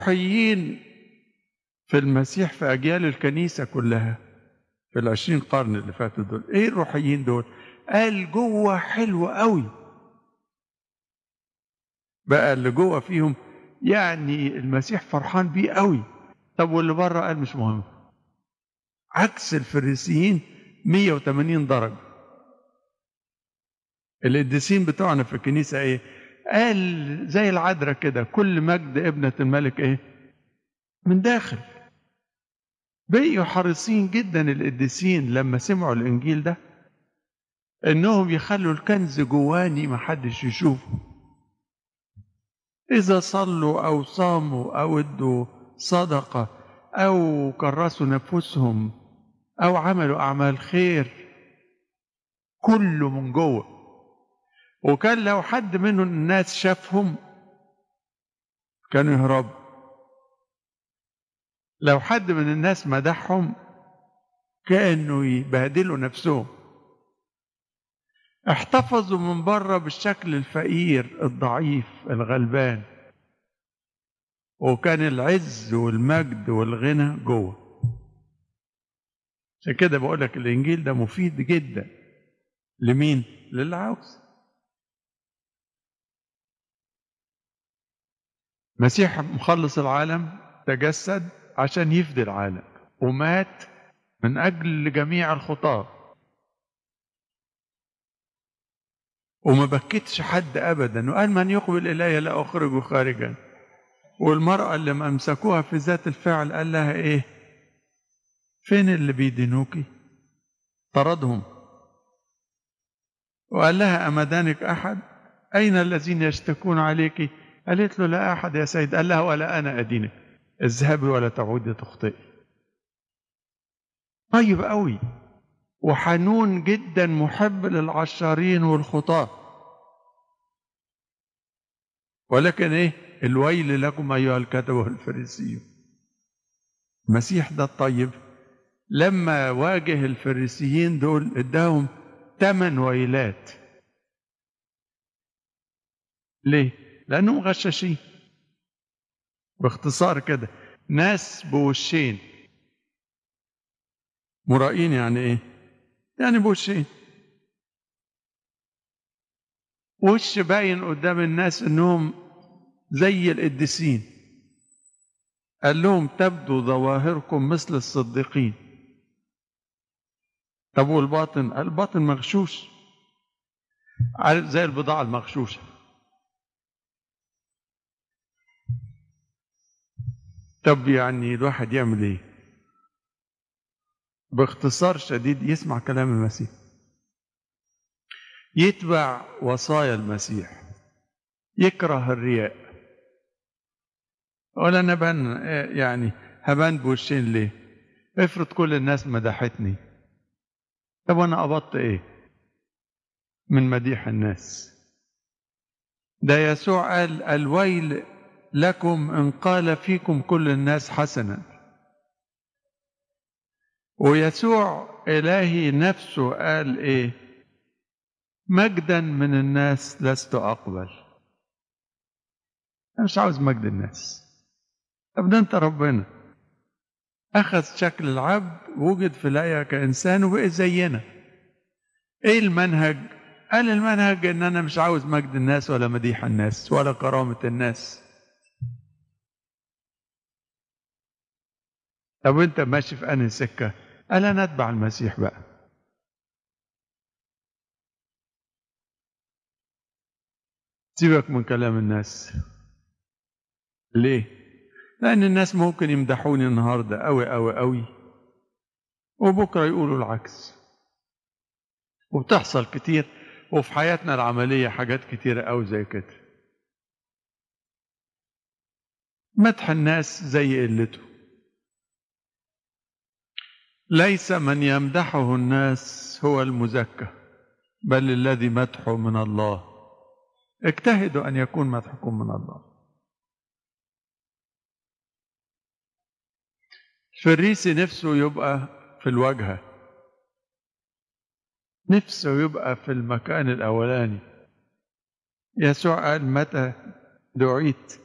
روحيين في المسيح في أجيال الكنيسة كلها في العشرين قرن اللي فاتوا دول ايه الروحيين دول قال جوه حلو قوي بقى اللي جوه فيهم يعني المسيح فرحان بيه قوي طب واللي بره قال مش مهم عكس الفريسيين 180 درجة القديسين بتوعنا في الكنيسة ايه قال زي العذراء كده كل مجد ابنة الملك ايه من داخل بقيوا حريصين جدا القديسين لما سمعوا الانجيل ده انهم يخلوا الكنز جواني ما حدش يشوفه اذا صلوا او صاموا او ادوا صدقه او كرسوا نفوسهم او عملوا اعمال خير كله من جوه وكان لو حد منهم الناس شافهم كانوا يهربوا لو حد من الناس مدحهم كانوا يبهدلوا نفسهم احتفظوا من بره بالشكل الفقير الضعيف الغلبان وكان العز والمجد والغنى جوه عشان كده بقول لك الانجيل ده مفيد جدا لمين للي عاوز مسيح مخلص العالم تجسد عشان يفدي العالم ومات من اجل جميع الخطاه وما بكتش حد ابدا وقال من يقبل الي لا اخرجه خارجا والمراه اللي امسكوها في ذات الفعل قال لها ايه فين اللي بيدينوكي طردهم وقال لها امدانك احد اين الذين يشتكون عليك قالت له لا احد يا سيد قال لها ولا انا ادينك اذهبي ولا تعودي تخطئي طيب قوي وحنون جدا محب للعشارين والخطاة ولكن ايه الويل لكم ايها الكتبة والفريسيون المسيح ده الطيب لما واجه الفريسيين دول اداهم ثمان ويلات ليه لانهم غشاشين باختصار كده ناس بوشين مرائين يعني ايه يعني بوشين وش باين قدام الناس انهم زي القديسين قال لهم تبدو ظواهركم مثل الصديقين طب والباطن الباطن مغشوش عارف زي البضاعة المغشوشة طب يعني الواحد يعمل ايه باختصار شديد يسمع كلام المسيح يتبع وصايا المسيح يكره الرياء ولا انا بان يعني هبان بوشين ليه افرض كل الناس مدحتني طب وانا قبضت ايه من مديح الناس ده يسوع قال الويل لكم ان قال فيكم كل الناس حسنا ويسوع إلهي نفسه قال إيه مجدا من الناس لست أقبل أنا مش عاوز مجد الناس طب ده أنت ربنا أخذ شكل العبد وجد في الآية كإنسان وبقى زينا إيه المنهج؟ قال المنهج إن أنا مش عاوز مجد الناس ولا مديح الناس ولا كرامة الناس طب وانت ماشي في انهي سكه قال انا اتبع المسيح بقى سيبك من كلام الناس ليه لان الناس ممكن يمدحوني النهارده قوي قوي قوي وبكره يقولوا العكس وبتحصل كتير وفي حياتنا العمليه حاجات كتيره قوي زي كده مدح الناس زي قلته ليس من يمدحه الناس هو المزكى بل الذي مدحه من الله اجتهدوا ان يكون مدحكم من الله فريسي نفسه يبقى في الواجهه نفسه يبقى في المكان الاولاني يسوع قال متى دعيت